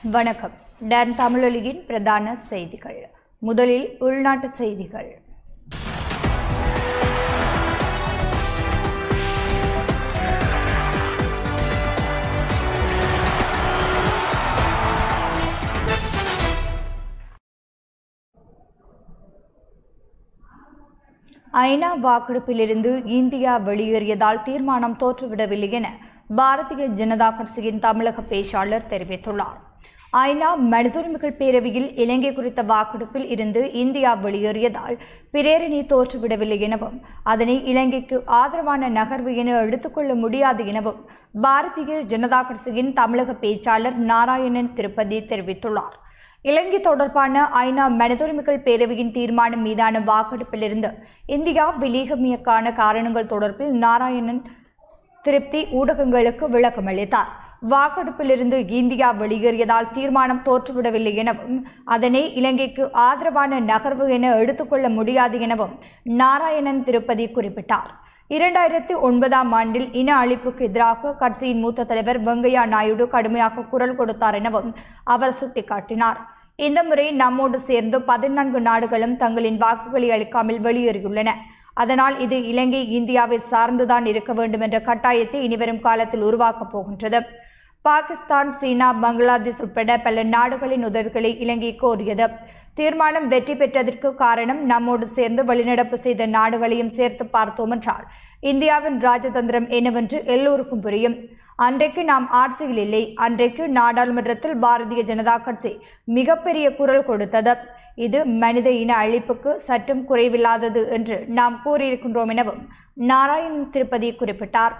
வணக்கம் டன் தமிழொலியின் பிரதான செய்திகள் முதலில் உள்நாட்டு செய்திகள் ஐநா வாக்கெடுப்பிலிருந்து இந்தியா வெளியேறியதால் தீர்மானம் தோற்றுவிடவில்லை என பாரதிய ஜனதா கட்சியின் தமிழக பேச்சாளர் தெரிவித்துள்ளார் ஐநா மனிதுரிமைகள் பேரவையில் இலங்கை குறித்த வாக்கெடுப்பில் இருந்து இந்தியா வெளியேறியதால் பிரேரணி தோற்றுவிடவில்லை எனவும் அதனை இலங்கைக்கு ஆதரவான நகர்வு என எடுத்துக்கொள்ள முடியாது எனவும் பாரதிய ஜனதா கட்சியின் தமிழக பேச்சாளர் நாராயணன் திருப்பதி தெரிவித்துள்ளார் இலங்கை தொடர்பான ஐநா மனிதுரிமைகள் பேரவையின் தீர்மானம் மீதான வாக்கெடுப்பிலிருந்து இந்தியா வெளியகமியக்கான காரணங்கள் தொடர்பில் நாராயணன் திருப்தி ஊடகங்களுக்கு விளக்கம் அளித்தார் வாக்கெடுப்பிலிருந்து இந்தியா வெளியேறியதால் தீர்மானம் தோற்றுவிடவில்லை எனவும் அதனை இலங்கைக்கு ஆதரவான நகர்வு என எடுத்துக்கொள்ள முடியாது எனவும் நாராயணன் திருப்பதி குறிப்பிட்டார் இரண்டாயிரத்தி ஒன்பதாம் ஆண்டில் இன அழிப்புக்கு எதிராக கட்சியின் மூத்த தலைவர் வெங்கையா நாயுடு கடுமையாக குரல் கொடுத்தார் எனவும் அவர் சுட்டிக்காட்டினார் இந்த முறை நம்மோடு சேர்ந்து பதினான்கு நாடுகளும் தங்களின் வாக்குகளை அளிக்காமல் வெளியேறியுள்ளன அதனால் இது இலங்கை இந்தியாவை சார்ந்துதான் இருக்க வேண்டும் என்ற கட்டாயத்தை இனிவரும் காலத்தில் உருவாக்கப் போகின்றது பாகிஸ்தான் சீனா பங்களாதேஷ் உட்பட பல நாடுகளின் உதவிகளை இலங்கை கோரியது தீர்மானம் வெற்றி பெற்றதற்கு காரணம் நம்மோடு சேர்ந்து வெளிநடப்பு செய்த நாடுகளையும் சேர்த்து பார்த்தோம் என்றால் இந்தியாவின் ராஜதந்திரம் என்னவென்று எல்லோருக்கும் புரியும் அன்றைக்கு நாம் ஆட்சியில் இல்லை அன்றைக்கு நாடாளுமன்றத்தில் பாரதிய ஜனதா கட்சி மிகப்பெரிய குரல் கொடுத்தது இது மனித இன அழிப்புக்கு சற்றும் குறைவில்லாதது என்று நாம் கூறியிருக்கின்றோம் எனவும் நாராயண் திருப்பதி குறிப்பிட்டார்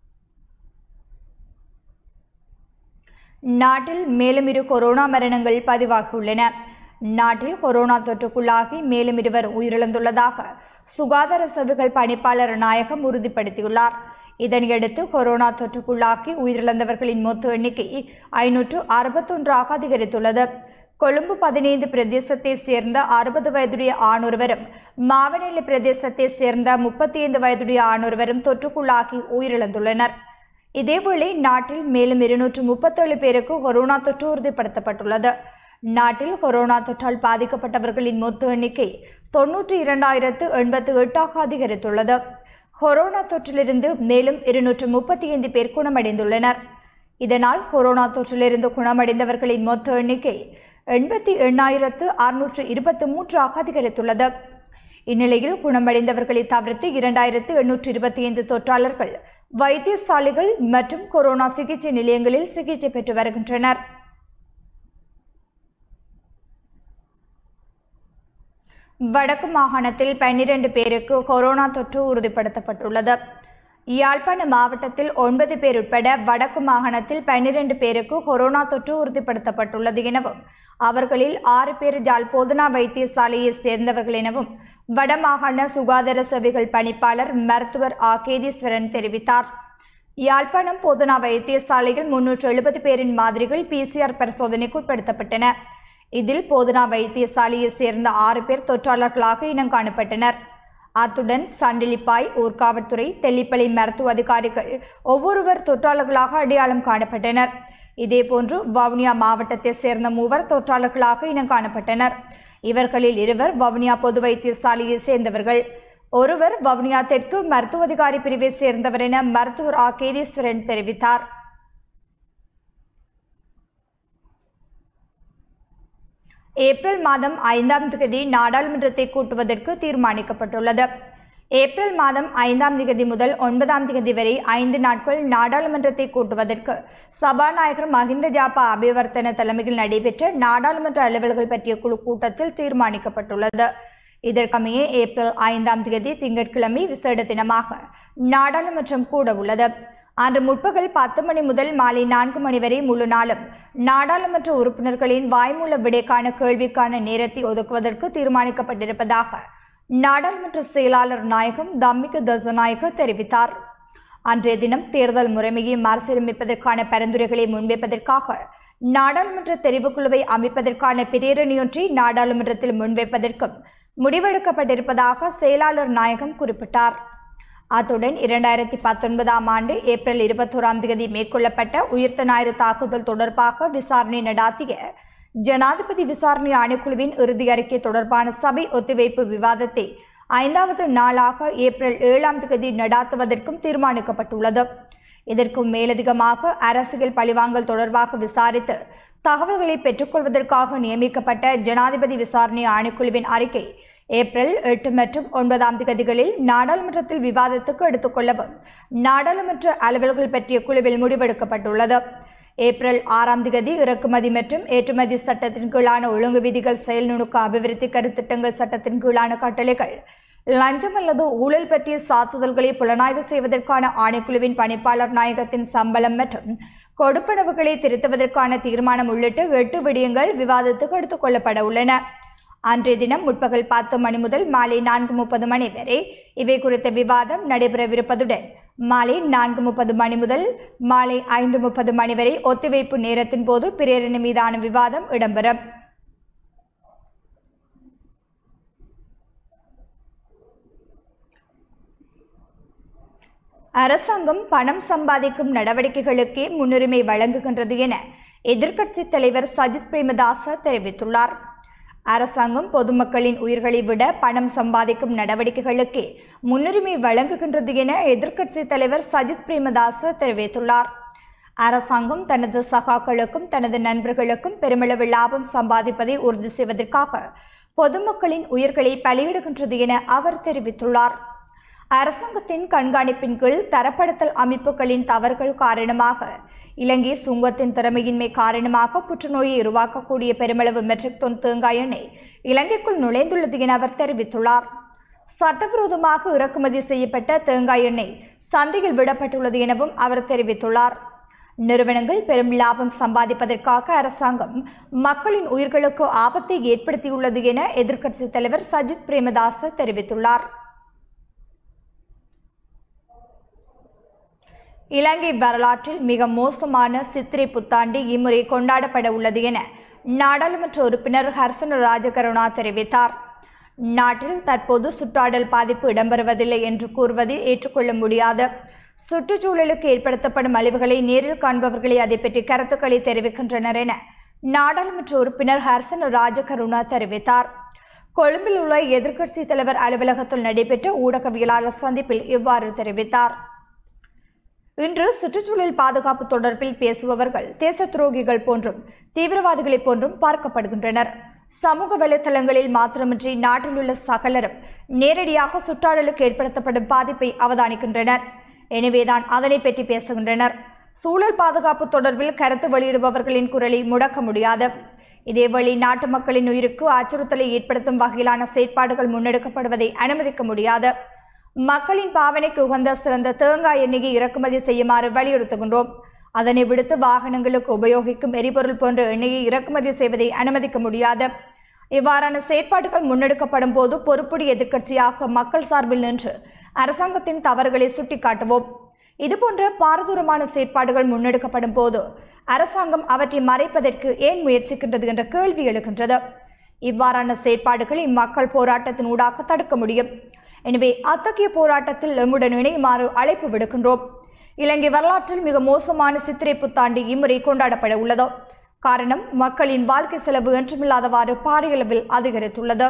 நாட்டில் மேலும் இரு கொரோனா மரணங்கள் பதிவாகியுள்ளன நாட்டில் கொரோனா தொற்றுக்குள்ளாகி மேலும் இருவர் உயிரிழந்துள்ளதாக சுகாதார சேவைகள் பணிப்பாளர் நாயகம் உறுதிப்படுத்தியுள்ளார் இதனையடுத்து கொரோனா தொற்றுக்குள்ளாகி உயிரிழந்தவர்களின் மொத்த எண்ணிக்கை ஐநூற்று அறுபத்தொன்றாக அதிகரித்துள்ளது கொழும்பு பதினைந்து பிரதேசத்தை சேர்ந்த அறுபது வயதுடைய ஆணொருவரும் மாவனேலி பிரதேசத்தை சேர்ந்த முப்பத்தி ஐந்து வயதுடைய ஆணொருவரும் தொற்றுக்குள்ளாகி உயிரிழந்துள்ளனர் இதேவேளை நாட்டில் மேலும் இருநூற்று முப்பத்தேழு பேருக்கு கொரோனா தொற்று உறுதிப்படுத்தப்பட்டுள்ளது நாட்டில் கொரோனா தொற்றால் பாதிக்கப்பட்டவர்களின் மொத்த எண்ணிக்கை தொன்னூற்றி இரண்டாயிரத்து எண்பத்து எட்டாக அதிகரித்துள்ளது கொரோனா தொற்றிலிருந்து மேலும் இருநூற்று முப்பத்தி ஐந்து பேர் குணமடைந்துள்ளனர் இதனால் கொரோனா தொற்றிலிருந்து குணமடைந்தவர்களின் மொத்த எண்ணிக்கை எண்பத்தி எண்ணாயிரத்து அறுநூற்று இருபத்தி மூன்றாக அதிகரித்துள்ளது இந்நிலையில் குணமடைந்தவர்களை தவிர்த்து இரண்டாயிரத்து எண்ணூற்று இருபத்தி ஐந்து தொற்றாளர்கள் வைத்தியசாலைகள் மற்றும் கொரோனா சிகிச்சை நிலையங்களில் சிகிச்சை பெற்று வருகின்றனர் வடக்கு மாகாணத்தில் பன்னிரண்டு பேருக்கு கொரோனா தொற்று உறுதிப்படுத்தப்பட்டுள்ளது யாழ்ப்பாண மாவட்டத்தில் ஒன்பது பேர் உட்பட வடக்கு மாகாணத்தில் பன்னிரண்டு பேருக்கு கொரோனா தொற்று உறுதிப்படுத்தப்பட்டுள்ளது எனவும் அவர்களில் ஆறு பேர் ஜாழ் போதனா வைத்தியசாலையை சேர்ந்தவர்கள் எனவும் வடமாகாண சுகாதார சேவைகள் பணிப்பாளர் மருத்துவர் ஆ கேதீஸ்வரன் தெரிவித்தார் யாழ்ப்பாணம் போதனா வைத்தியசாலையில் முன்னூற்று எழுபது பேரின் மாதிரிகள் பிசிஆர் பரிசோதனைக்கு உட்படுத்தப்பட்டன இதில் போதனா வைத்தியசாலையை சேர்ந்த ஆறு பேர் தொற்றாளர்களாக இனம் காணப்பட்டனர் அத்துடன் சண்டிலிப்பாய் ஊர்காவல்துறை தெல்லிப்பளை மருத்துவ அதிகாரிகள் ஒவ்வொருவர் தொற்றாளர்களாக அடையாளம் காணப்பட்டனர் இதேபோன்று வவுனியா மாவட்டத்தை சேர்ந்த மூவர் தொற்றாளர்களாக இனம் காணப்பட்டனர் இவர்களில் இருவர் வவுனியா பொது வைத்தியசாலையை சேர்ந்தவர்கள் ஒருவர் வவுனியா தெற்கு மருத்துவ அதிகாரி பிரிவை சேர்ந்தவர் என மருத்துவர் ஆ கேதீஸ்வரன் தெரிவித்தார் ஏப்ரல் மாதம் ஐந்தாம் தேதி நாடாளுமன்றத்தை கூட்டுவதற்கு தீர்மானிக்கப்பட்டுள்ளது ஏப்ரல் மாதம் ஐந்தாம் தேதி முதல் ஒன்பதாம் தேதி வரை ஐந்து நாட்கள் நாடாளுமன்றத்தை கூட்டுவதற்கு சபாநாயகர் மஹிந்த ஜாபா அபிவர்த்தன தலைமையில் நடைபெற்ற நாடாளுமன்ற அலுவல்கள் பற்றிய குழு கூட்டத்தில் தீர்மானிக்கப்பட்டுள்ளது இதற்கமைய ஏப்ரல் ஐந்தாம் தேதி திங்கட்கிழமை விசேட தினமாக நாடாளுமன்றம் கூட உள்ளது அன்று முற்பகல் பத்து மணி முதல் மாலை நான்கு மணி வரை முழு நாளும் நாடாளுமன்ற உறுப்பினர்களின் வாய்மூல விடைக்கான கேள்விக்கான நேரத்தை ஒதுக்குவதற்கு தீர்மானிக்கப்பட்டிருப்பதாக நாடாளுமன்ற செயலாளர் நாயகம் தம்மிக தசநாயக தெரிவித்தார் அன்றைய தினம் தேர்தல் முறைமையை மறுசீரமைப்பதற்கான பரிந்துரைகளை முன்வைப்பதற்காக நாடாளுமன்ற தெரிவுக்குழுவை அமைப்பதற்கான பிரேரணியொன்றை நாடாளுமன்றத்தில் முன்வைப்பதற்கும் முடிவெடுக்கப்பட்டிருப்பதாக செயலாளர் நாயகம் குறிப்பிட்டார் அத்துடன் இரண்டாயிரத்தி பத்தொன்பதாம் ஆண்டு ஏப்ரல் இருபத்தோராம் தேதி மேற்கொள்ளப்பட்ட உயிர்த்த ஞாயிறு தாக்குதல் தொடர்பாக விசாரணை நடாத்திய ஜனாதிபதி விசாரணை ஆணைக்குழுவின் இறுதி அறிக்கை தொடர்பான சபை ஒத்திவைப்பு விவாதத்தை ஐந்தாவது நாளாக ஏப்ரல் ஏழாம் தேதி நடாத்துவதற்கும் தீர்மானிக்கப்பட்டுள்ளது இதற்கும் மேலதிகமாக அரசியல் பழிவாங்கல் தொடர்பாக விசாரித்து தகவல்களை பெற்றுக்கொள்வதற்காக நியமிக்கப்பட்ட ஜனாதிபதி விசாரணை ஆணைக்குழுவின் அறிக்கை ஏப்ரல் எட்டு மற்றும் ஒன்பதாம் திகதிகளில் நாடாளுமன்றத்தில் விவாதத்துக்கு எடுத்துக்கொள்ளவும் நாடாளுமன்ற அலுவல்கள் பற்றிய குழுவில் முடிவெடுக்கப்பட்டுள்ளது ஏப்ரல் ஆறாம் திகதி இறக்குமதி மற்றும் ஏற்றுமதி சட்டத்தின் கீழான ஒழுங்கு விதிகள் செயல் நுணுக்க அபிவிருத்தி கருத்திட்டங்கள் சட்டத்தின் கீழான கட்டளைகள் லஞ்சம் அல்லது ஊழல் பற்றிய சாத்துதல்களை புலனாய்வு செய்வதற்கான ஆணைக்குழுவின் பணிப்பாளர் நாயகத்தின் சம்பளம் மற்றும் கொடுப்பனவுகளை திருத்துவதற்கான தீர்மானம் உள்ளிட்ட எட்டு விடயங்கள் விவாதத்துக்கு எடுத்துக் கொள்ளப்பட உள்ளன அன்றைய தினம் முற்பகல் பத்து மணி முதல் மாலை நான்கு முப்பது மணி வரை இவை குறித்த விவாதம் நடைபெறவிருப்பதுடன் மாலை நான்கு முப்பது மணி முதல் மாலை ஐந்து முப்பது மணி வரை ஒத்திவைப்பு நேரத்தின் போது பிரேரணை மீதான விவாதம் இடம்பெறும் அரசாங்கம் பணம் சம்பாதிக்கும் நடவடிக்கைகளுக்கே முன்னுரிமை வழங்குகின்றது என எதிர்க்கட்சி தலைவர் சஜித் பிரேமதாச தெரிவித்துள்ளார் அரசாங்கம் பொதுமக்களின் உயிர்களை விட பணம் சம்பாதிக்கும் நடவடிக்கைகளுக்கே முன்னுரிமை வழங்குகின்றது என எதிர்க்கட்சி தலைவர் சஜித் பிரேமதாச தெரிவித்துள்ளார் அரசாங்கம் தனது சகாக்களுக்கும் தனது நண்பர்களுக்கும் பெருமளவு லாபம் சம்பாதிப்பதை உறுதி செய்வதற்காக பொதுமக்களின் உயிர்களை பலியிடுகின்றது என அவர் தெரிவித்துள்ளார் அரசாங்கத்தின் கண்காணிப்பின் கீழ் தரப்படுத்தல் அமைப்புகளின் தவறுகள் காரணமாக இலங்கை சுங்கத்தின் திறமையின்மை காரணமாக புற்றுநோயை உருவாக்கக்கூடிய பெருமளவு மெட்ரிக் டன் தேங்காய் எண்ணெய் இலங்கைக்குள் நுழைந்துள்ளது என அவர் தெரிவித்துள்ளார் சட்டவிரோதமாக இறக்குமதி செய்யப்பட்ட தேங்காய் எண்ணெய் சந்தையில் விடப்பட்டுள்ளது எனவும் அவர் தெரிவித்துள்ளார் நிறுவனங்கள் பெரும் லாபம் சம்பாதிப்பதற்காக அரசாங்கம் மக்களின் உயிர்களுக்கு ஆபத்தை ஏற்படுத்தியுள்ளது என எதிர்க்கட்சித் தலைவர் சஜித் பிரேமதாச தெரிவித்துள்ளார் இலங்கை வரலாற்றில் மிக மோசமான சித்திரை புத்தாண்டு இம்முறை கொண்டாடப்பட உள்ளது என நாடாளுமன்ற உறுப்பினர் ஹர்சன ராஜகருணா தெரிவித்தார் நாட்டில் தற்போது சுற்றாடல் பாதிப்பு இடம்பெறுவதில்லை என்று கூறுவது ஏற்றுக்கொள்ள முடியாது சுற்றுச்சூழலுக்கு ஏற்படுத்தப்படும் அழிவுகளை நேரில் காண்பவர்களே அதை பற்றி கருத்துக்களை தெரிவிக்கின்றனர் என நாடாளுமன்ற உறுப்பினர் ஹர்சன ராஜகருணா தெரிவித்தார் கொழும்பில் உள்ள எதிர்க்கட்சி தலைவர் அலுவலகத்தில் நடைபெற்ற ஊடகவியலாளர் சந்திப்பில் இவ்வாறு தெரிவித்தார் இன்று சுற்றுச்சூழல் பாதுகாப்பு தொடர்பில் பேசுபவர்கள் தேச துரோகிகள் போன்றும் தீவிரவாதிகளைப் போன்றும் பார்க்கப்படுகின்றனர் சமூக வலைத்தளங்களில் மாத்திரமின்றி நாட்டில் உள்ள சகலரும் நேரடியாக சுற்றாடலுக்கு ஏற்படுத்தப்படும் பாதிப்பை அவதானிக்கின்றனர் எனவேதான் அதனை பற்றி பேசுகின்றனர் சூழல் பாதுகாப்பு தொடர்பில் கருத்து வெளியிடுபவர்களின் குரலை முடக்க முடியாது இதேவழி நாட்டு மக்களின் உயிருக்கு அச்சுறுத்தலை ஏற்படுத்தும் வகையிலான செயற்பாடுகள் முன்னெடுக்கப்படுவதை அனுமதிக்க முடியாது மக்களின் பாவனைக்கு உகந்த சிறந்த தேங்காய் எண்ணெயை இறக்குமதி செய்யுமாறு வலியுறுத்துகின்றோம் அதனை விடுத்து வாகனங்களுக்கு உபயோகிக்கும் எரிபொருள் போன்ற எண்ணெயை இறக்குமதி செய்வதை அனுமதிக்க முடியாது இவ்வாறான செயற்பாடுகள் முன்னெடுக்கப்படும் போது பொறுப்புடைய எதிர்க்கட்சியாக மக்கள் சார்பில் நின்று அரசாங்கத்தின் தவறுகளை சுட்டிக்காட்டுவோம் இதுபோன்ற பாரதூரமான செயற்பாடுகள் முன்னெடுக்கப்படும் போது அரசாங்கம் அவற்றை மறைப்பதற்கு ஏன் முயற்சிக்கின்றது என்ற கேள்வி எழுகின்றது இவ்வாறான செயற்பாடுகளை மக்கள் போராட்டத்தின் ஊடாக தடுக்க முடியும் எனவே அத்தகைய போராட்டத்தில் எம்முடன் இணையுமாறு அழைப்பு விடுக்கின்றோம் இலங்கை வரலாற்றில் மிக மோசமான சித்திரை புத்தாண்டு இம்முறை கொண்டாடப்பட உள்ளது காரணம் மக்களின் வாழ்க்கை செலவு என்றுமில்லாதவாறு பாரியளவில் அதிகரித்துள்ளது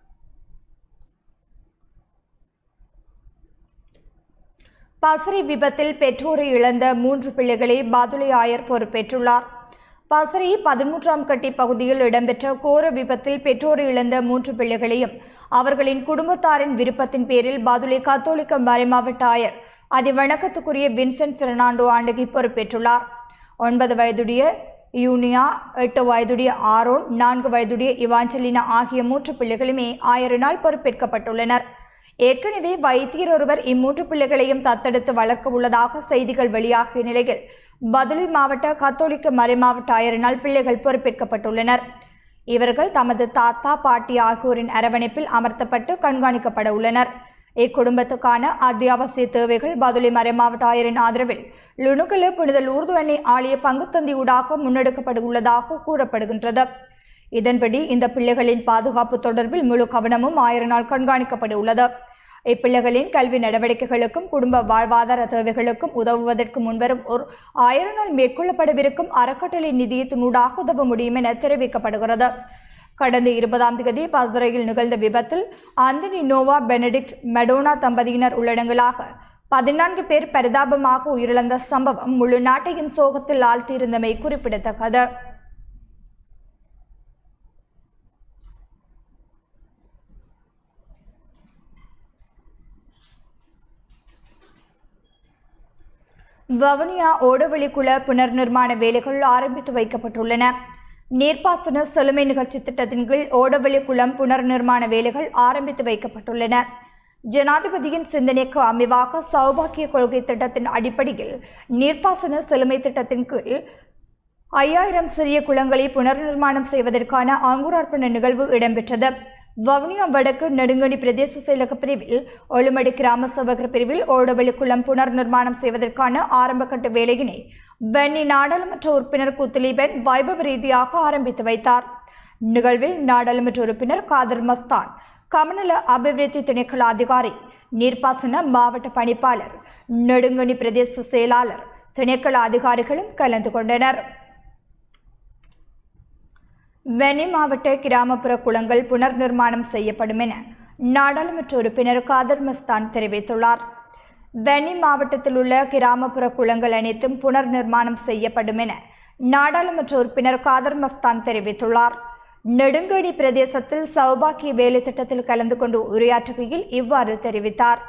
பசறை விபத்தில் பெற்றோரை இழந்த மூன்று பிள்ளைகளை பாதுளை ஆயர் பொறுப்பேற்றுள்ளார் பசறை பதிமூன்றாம் கட்டி பகுதியில் இடம்பெற்ற கோர விபத்தில் பெற்றோரை இழந்த மூன்று பிள்ளைகளையும் அவர்களின் குடும்பத்தாரின் விருப்பத்தின் பேரில் பாதுளை கத்தோலிக்க மறைமாவட்ட ஆயர் அதிவணக்கத்துக்குரிய வின்சென்ட் பெர்னாண்டோ ஆண்டகி பொறுப்பேற்றுள்ளார் ஒன்பது வயதுடைய யூனியா எட்டு வயதுடைய ஆரோன் நான்கு வயதுடைய இவாஞ்சலினா ஆகிய மூன்று பிள்ளைகளுமே ஆயரினால் பொறுப்பேற்கப்பட்டுள்ளனர் ஏற்கனவே வைத்தியர் ஒருவர் இம்மூன்று பிள்ளைகளையும் தத்தெடுத்து வளர்க்க உள்ளதாக செய்திகள் வெளியாகிய நிலையில் பதுளை மாவட்ட கத்தோலிக்க மறைமாவட்ட ஆயரினால் பிள்ளைகள் பொறுப்பேற்கப்பட்டுள்ளனர் இவர்கள் தமது தாத்தா பாட்டி ஆகியோரின் அரவணைப்பில் அமர்த்தப்பட்டு கண்காணிக்கப்பட உள்ளனர் இக்குடும்பத்துக்கான அத்தியாவசிய தேவைகள் பதுளை மறைமாவட்ட ஆயரின் ஆதரவில் லுணுகல புனிதல் ஊர்து எண்ணெய் ஆலய பங்குத்தந்தி ஊடாக முன்னெடுக்கப்பட உள்ளதாக கூறப்படுகின்றது இதன்படி இந்த பிள்ளைகளின் பாதுகாப்பு தொடர்பில் முழு கவனமும் ஆயரினால் கண்காணிக்கப்பட உள்ளது இப்பிள்ளைகளின் கல்வி நடவடிக்கைகளுக்கும் குடும்ப வாழ்வாதார தேவைகளுக்கும் உதவுவதற்கு முன்வரும் ஒரு ஆயிரம் நாள் மேற்கொள்ளப்படவிருக்கும் அறக்கட்டளை நிதியத்தினூடாக உதவ முடியும் என தெரிவிக்கப்படுகிறது கடந்த இருபதாம் தேதி பஸ்துரையில் நிகழ்ந்த விபத்தில் ஆந்தனி நோவா பெனடிக்ட் மெடோனா தம்பதியினர் உள்ளடங்கலாக பதினான்கு பேர் பரிதாபமாக உயிரிழந்த சம்பவம் முழு நாட்டையும் சோகத்தில் ஆழ்த்தியிருந்தமை குறிப்பிடத்தக்கது வவுனியா ஓடவெளிக்குள புனர் நிர்மாண வேலைகள் ஆரம்பித்து வைக்கப்பட்டுள்ளன நீர்ப்பாசன செழுமை நிகழ்ச்சி திட்டத்தின் கீழ் ஓடவெளி குளம் புனர் நிர்மாண வேலைகள் ஆரம்பித்து வைக்கப்பட்டுள்ளன ஜனாதிபதியின் சிந்தனைக்கு அமைவாக சௌபாக்கிய கொள்கை திட்டத்தின் அடிப்படையில் நீர்ப்பாசன செழுமை திட்டத்தின் கீழ் ஐயாயிரம் சிறிய குளங்களை புனர் நிர்மாணம் செய்வதற்கான அங்குரார்ப்பண நிகழ்வு இடம்பெற்றது வவுனியா வடக்கு நெடுங்கணி பிரதேச செயலக பிரிவில் ஒழுமடி கிராம சேவகர் பிரிவில் ஓடவெளி குளம் புனர் நிர்மாணம் செய்வதற்கான ஆரம்பகட்ட வேலையினை வன்னி நாடாளுமன்ற உறுப்பினர் குத்துலீபன் வைபவ ரீதியாக ஆரம்பித்து வைத்தார் நிகழ்வில் நாடாளுமன்ற உறுப்பினர் காதர் மஸ்தான் கமநல அபிவிருத்தி திணைக்கள அதிகாரி நீர்ப்பாசன மாவட்ட பணிப்பாளர் நெடுங்கணி பிரதேச செயலாளர் திணைக்கள அதிகாரிகளும் கலந்து கொண்டனர் வெனி மாவட்ட கிராமப்புற குளங்கள் புனர் நிர்மாணம் செய்யப்படும் என நாடாளுமன்ற உறுப்பினர் காதர் மஸ்தான் தெரிவித்துள்ளார் வெனி மாவட்டத்தில் உள்ள கிராமப்புற குளங்கள் அனைத்தும் புனர் நிர்மாணம் செய்யப்படும் என நாடாளுமன்ற உறுப்பினர் காதர் மஸ்தான் தெரிவித்துள்ளார் நெடுங்கடி பிரதேசத்தில் சௌபாக்கிய வேலை திட்டத்தில் கலந்து கொண்டு உரையாற்றுகையில் இவ்வாறு தெரிவித்தார்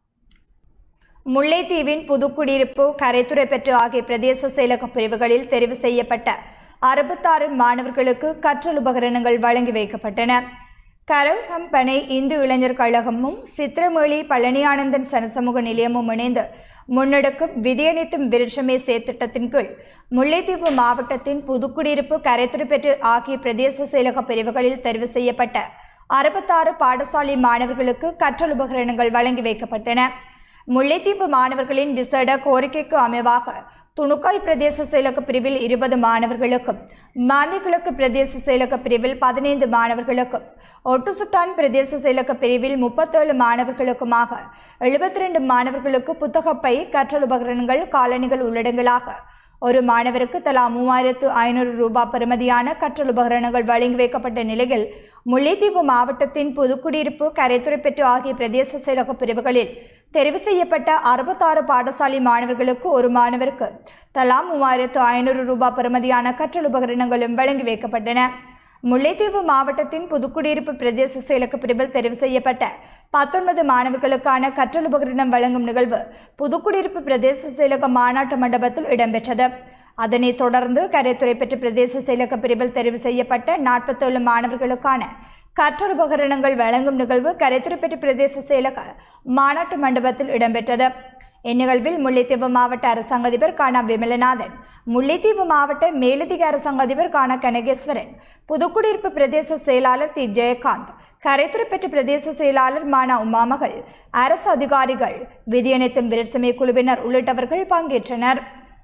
முல்லைத்தீவின் புதுக்குடியிருப்பு கரைத்துறை பெற்று ஆகிய பிரதேச செயலக பிரிவுகளில் தெரிவு செய்யப்பட்ட அறுபத்தாறு மாணவர்களுக்கு கற்றல் உபகரணங்கள் வழங்கி வைக்கப்பட்டன கரல் கம்பனை இந்து இளைஞர் கழகமும் சித்திரமொழி பழனியானந்தன் சனசமூக நிலையமும் இணைந்து முன்னெடுக்கும் விதியனைத்தும் விருட்சமே சேர்த்திட்டத்தின் கீழ் முல்லைத்தீவு மாவட்டத்தின் புதுக்குடியிருப்பு கரைத்துறை பெற்று ஆகிய பிரதேச செயலக பிரிவுகளில் தெரிவு செய்யப்பட்ட அறுபத்தாறு பாடசாலை மாணவர்களுக்கு கற்றல் உபகரணங்கள் வழங்கி வைக்கப்பட்டன முல்லைத்தீவு மாணவர்களின் விசேட கோரிக்கைக்கு அமைவாக துணுக்காய் பிரதேச செயலக பிரிவில் இருபது மாணவர்களுக்கும் மாந்திகிழக்கு பிரதேச செயலக பிரிவில் பதினைந்து மாணவர்களுக்கும் ஒட்டுசுட்டான் பிரதேச செயலக பிரிவில் முப்பத்தேழு மாணவர்களுக்குமாக எழுபத்தி ரெண்டு மாணவர்களுக்கு புத்தகப்பை கற்றல் உபகரணங்கள் காலணிகள் உள்ளடங்கலாக ஒரு மாணவருக்கு தலா மூவாயிரத்து ஐநூறு ரூபாய் பெறுமதியான கற்றல் உபகரணங்கள் வழங்கி வைக்கப்பட்ட நிலையில் முல்லைத்தீவு மாவட்டத்தின் புதுக்குடியிருப்பு கரைத்துறை பெற்று ஆகிய பிரதேச செயலக பிரிவுகளில் தெரிவு செய்யப்பட்ட அறுபத்தாறு பாடசாலை மாணவர்களுக்கு ஒரு மாணவருக்கு தலா மூவாயிரத்து ஐநூறு ரூபாய் பெறுமதியான கற்றல் உபகரணங்களும் வழங்கி வைக்கப்பட்டன முல்லைத்தீவு மாவட்டத்தின் புதுக்குடியிருப்பு பிரதேச செயலக பிரிவில் தெரிவு செய்யப்பட்ட பத்தொன்பது மாணவர்களுக்கான கற்றல் உபகரணம் வழங்கும் நிகழ்வு புதுக்குடியிருப்பு பிரதேச செயலக மாநாட்டு மண்டபத்தில் இடம்பெற்றது அதனைத் தொடர்ந்து கரைத்துறை பெற்ற பிரதேச செயலக பிரிவில் தெரிவு செய்யப்பட்ட நாற்பத்தேழு மாணவர்களுக்கான கற்றல் உபகரணங்கள் வழங்கும் நிகழ்வு கரைத்துறை பெற்ற பிரதேச செயலக மாநாட்டு மண்டபத்தில் இடம்பெற்றது இந்நிகழ்வில் முல்லைத்தீவு மாவட்ட அரசாங்க அதிபர் கானா விமலநாதன் முல்லைத்தீவு மாவட்ட மேலதிக அரசாங்க அதிபர் கானா கனகேஸ்வரன் புதுக்குடியிருப்பு பிரதேச செயலாளர் தி ஜெயகாந்த் கரைத்துறை பெற்ற பிரதேச செயலாளர் மானா உமாமகள் அரசு அதிகாரிகள் விதியனைத்தும் விரட்சமை குழுவினர் உள்ளிட்டவர்கள் பங்கேற்றனர்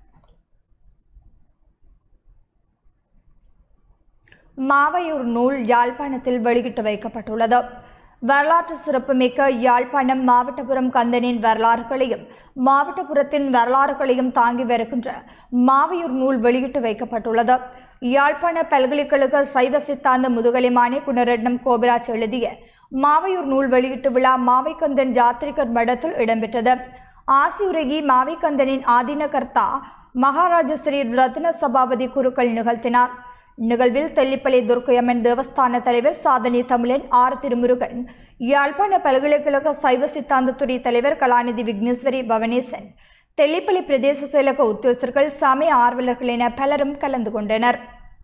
மாவையூர் நூல் யாழ்ப்பாணத்தில் வெளியிட்டு வைக்கப்பட்டுள்ளது வரலாற்று சிறப்புமிக்க யாழ்ப்பாணம் மாவட்டபுரம் கந்தனின் வரலாறுகளையும் மாவட்டபுரத்தின் வரலாறுகளையும் தாங்கி வருகின்ற மாவையூர் நூல் வெளியிட்டு வைக்கப்பட்டுள்ளது யாழ்ப்பாண பல்கலைக்கழக சைவ சித்தாந்த முதுகலைமானி குணரட்னம் கோபிராஜ் எழுதிய மாவையூர் நூல் வெளியீட்டு விழா மாவைக்கந்தன் யாத்திரிகர் மடத்தில் இடம்பெற்றது ஆசியுருகி மாவைக்கந்தனின் ஆதீனகர்த்தா மகாராஜ ஸ்ரீ ரத்ன சபாபதி குருக்கள் நிகழ்த்தினார் நிகழ்வில் தெல்லிப்பளை துர்க்கையம்மன் தேவஸ்தான தலைவர் சாதனை தமிழன் ஆர் திருமுருகன் யாழ்ப்பாண பல்கலைக்கழக சைவ சித்தாந்தத்துறை தலைவர் கலாநிதி விக்னேஸ்வரி பவனேசன் தெல்லிப்பளை பிரதேச செயலக உத்தியோகஸ்தர்கள் சமய ஆர்வலர்கள் என பலரும் கலந்து கொண்டனர்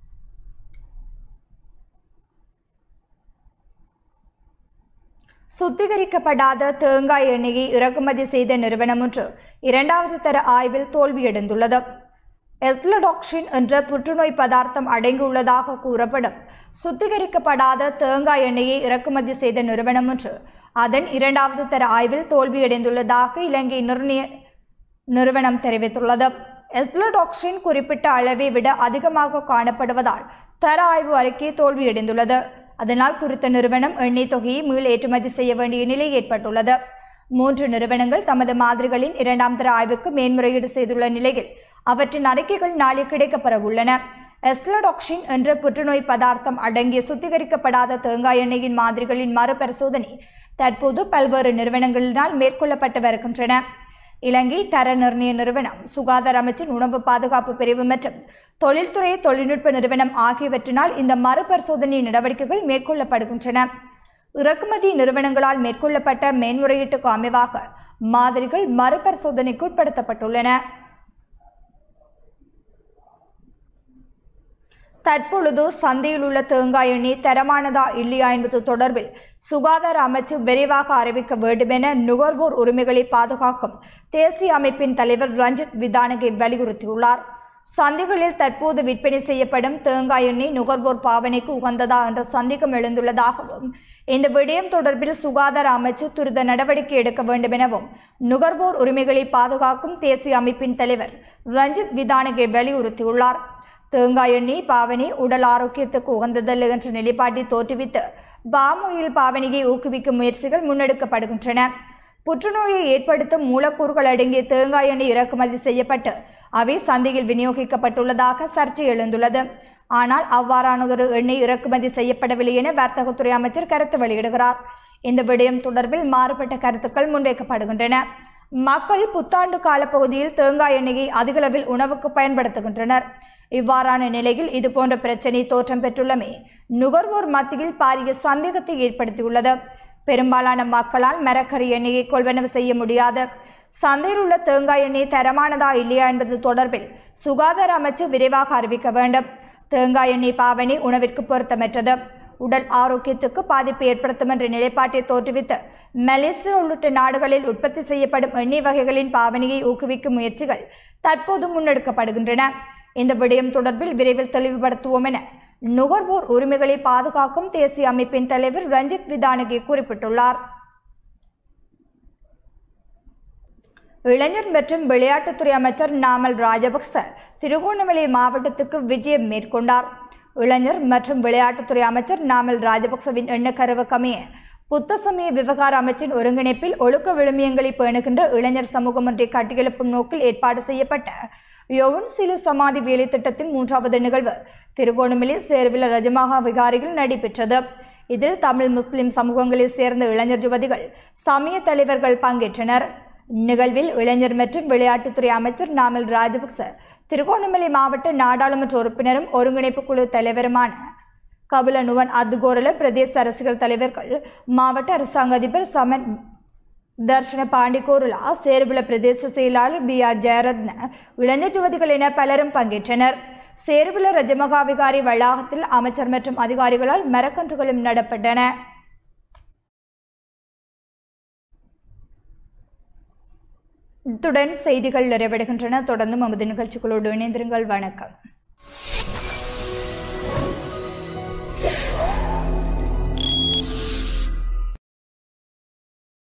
சுத்திகரிக்கப்படாத தேங்காய் எண்ணெயை இறக்குமதி செய்த நிறுவனம் ஒன்று இரண்டாவது தர ஆய்வில் தோல்வியடைந்துள்ளது எஸ்லடாக்சின் என்ற புற்றுநோய் பதார்த்தம் அடங்கியுள்ளதாக கூறப்படும் சுத்திகரிக்கப்படாத தேங்காய் எண்ணெயை இறக்குமதி செய்த நிறுவனம் ஒன்று அதன் இரண்டாவது தர ஆய்வில் தோல்வியடைந்துள்ளதாக இலங்கை நிர்ணய நிறுவனம் தெரிவித்துள்ளது எஸ்லடாக்சின் குறிப்பிட்ட அளவை விட அதிகமாக காணப்படுவதால் தர ஆய்வு அறிக்கை தோல்வியடைந்துள்ளது அதனால் குறித்த நிறுவனம் எண்ணெய் தொகையை மீள் ஏற்றுமதி செய்ய வேண்டிய நிலை ஏற்பட்டுள்ளது மூன்று நிறுவனங்கள் தமது மாதிரிகளின் இரண்டாம் தர ஆய்வுக்கு மேன்முறையீடு செய்துள்ள நிலையில் அவற்றின் அறிக்கைகள் நாளை கிடைக்கப்பெற உள்ளன எஸ்லடாக்சின் என்ற புற்றுநோய் பதார்த்தம் அடங்கிய சுத்திகரிக்கப்படாத தேங்காய் எண்ணெயின் மாதிரிகளின் மறுபரிசோதனை தற்போது பல்வேறு நிறுவனங்களினால் மேற்கொள்ளப்பட்டு வருகின்றன இலங்கை தர நிர்ணய நிறுவனம் சுகாதார அமைச்சின் உணவு பாதுகாப்பு பிரிவு மற்றும் தொழில்துறை தொழில்நுட்ப நிறுவனம் ஆகியவற்றினால் இந்த மறுபரிசோதனை நடவடிக்கைகள் மேற்கொள்ளப்படுகின்றன இறக்குமதி நிறுவனங்களால் மேற்கொள்ளப்பட்ட மேன்முறையீட்டுக்கு அமைவாக மாதிரிகள் மறுபரிசோதனைக்கு உட்படுத்தப்பட்டுள்ளன தற்பொழுது சந்தையில் உள்ள தேங்காய் எண்ணெய் தரமானதா இல்லையா என்பது தொடர்பில் சுகாதார அமைச்சு விரைவாக அறிவிக்க வேண்டும் என நுகர்வோர் உரிமைகளை பாதுகாக்கும் தேசிய அமைப்பின் தலைவர் ரஞ்சித் விதானகே வலியுறுத்தியுள்ளார் சந்தைகளில் தற்போது விற்பனை செய்யப்படும் தேங்காய் எண்ணெய் நுகர்வோர் பாவனைக்கு உகந்ததா என்ற சந்தேகம் எழுந்துள்ளதாகவும் இந்த விடயம் தொடர்பில் சுகாதார அமைச்சு துரித நடவடிக்கை எடுக்க வேண்டும் எனவும் நுகர்வோர் உரிமைகளை பாதுகாக்கும் தேசிய அமைப்பின் தலைவர் ரஞ்சித் விதானகே வலியுறுத்தியுள்ளார் தேங்காய் எண்ணெய் பாவனை உடல் ஆரோக்கியத்துக்கு உகந்ததல்ல என்ற நிலைப்பாட்டை தோற்றுவித்து பாமோயில் பாவனையை ஊக்குவிக்கும் முயற்சிகள் முன்னெடுக்கப்படுகின்றன புற்றுநோயை ஏற்படுத்தும் மூலக்கூறுகள் அடங்கிய தேங்காய் எண்ணெய் இறக்குமதி செய்யப்பட்டு அவை சந்தையில் விநியோகிக்கப்பட்டுள்ளதாக சர்ச்சை எழுந்துள்ளது ஆனால் அவ்வாறானதொரு எண்ணெய் இறக்குமதி செய்யப்படவில்லை என வர்த்தகத்துறை அமைச்சர் கருத்து வெளியிடுகிறார் இந்த விடயம் தொடர்பில் மாறுபட்ட கருத்துக்கள் முன்வைக்கப்படுகின்றன மக்கள் புத்தாண்டு காலப்பகுதியில் தேங்காய் எண்ணெயை அதிகளவில் உணவுக்கு பயன்படுத்துகின்றனர் இவ்வாறான நிலையில் இதுபோன்ற பிரச்சினை தோற்றம் பெற்றுள்ளமை நுகர்வோர் மத்தியில் பாரிய சந்தேகத்தை ஏற்படுத்தியுள்ளது பெரும்பாலான மக்களால் மரக்கறி எண்ணெயை கொள்வனவு செய்ய முடியாது சந்தையில் உள்ள தேங்காய் எண்ணெய் தரமானதா இல்லையா என்பது தொடர்பில் சுகாதார அமைச்சு விரைவாக அறிவிக்க வேண்டும் தேங்காய் எண்ணெய் பாவனை உணவிற்கு பொருத்தமற்றது உடல் ஆரோக்கியத்துக்கு பாதிப்பு ஏற்படுத்தும் என்ற நிலைப்பாட்டை தோற்றுவித்து மலேசியா உள்ளிட்ட நாடுகளில் உற்பத்தி செய்யப்படும் எண்ணெய் வகைகளின் பாவனையை ஊக்குவிக்கும் முயற்சிகள் தற்போது முன்னெடுக்கப்படுகின்றன இந்த விடயம் தொடர்பில் விரைவில் தெளிவுபடுத்துவோம் என நுகர்வோர் உரிமைகளை பாதுகாக்கும் தேசிய அமைப்பின் தலைவர் ரஞ்சித் விதானகே குறிப்பிட்டுள்ளார் இளைஞர் மற்றும் விளையாட்டுத்துறை அமைச்சர் நாமல் ராஜபக்ச திருகோணமலை மாவட்டத்துக்கு விஜயம் மேற்கொண்டார் இளைஞர் மற்றும் விளையாட்டுத்துறை அமைச்சர் நாமல் ராஜபக்சவின் எண்ணக்கருவுக்கமைய புத்த சமய விவகார அமைச்சின் ஒருங்கிணைப்பில் ஒழுக்க விழுமியங்களை பேணுகின்ற இளைஞர் சமூகம் ஒன்றை கட்டியெழுப்பும் நோக்கில் ஏற்பாடு செய்யப்பட்ட யோவன் சிலு சமாதி வேலை திட்டத்தின் மூன்றாவது நிகழ்வு திருகோணமலை சேர்வில ரஜமகா விகாரிகள் நடைபெற்றது இதில் தமிழ் முஸ்லிம் சமூகங்களைச் சேர்ந்த இளைஞர் யுவதிகள் சமய தலைவர்கள் பங்கேற்றனர் நிகழ்வில் இளைஞர் மற்றும் விளையாட்டுத்துறை அமைச்சர் நாமல் ராஜபக்ச திருகோணமலை மாவட்ட நாடாளுமன்ற உறுப்பினரும் ஒருங்கிணைப்பு குழு தலைவருமான கபில நுவன் அத்துகோரல பிரதேச அரசியல் தலைவர்கள் மாவட்ட அரசாங்க அதிபர் சமன் தர்ஷன பாண்டிகோருலா சேருவில பிரதேச செயலாளர் பி ஆர் ஜெயரத்ன இளைஞர் யுவதிகள் என பலரும் பங்கேற்றனர் சேருவில ரஜமகாவிகாரி வளாகத்தில் அமைச்சர் மற்றும் அதிகாரிகளால் மரக்கன்றுகளும் நடப்பட்டன இத்துடன் செய்திகள் நிறைவடைகின்றன தொடர்ந்து நமது நிகழ்ச்சிகளோடு இணைந்திருங்கள் வணக்கம்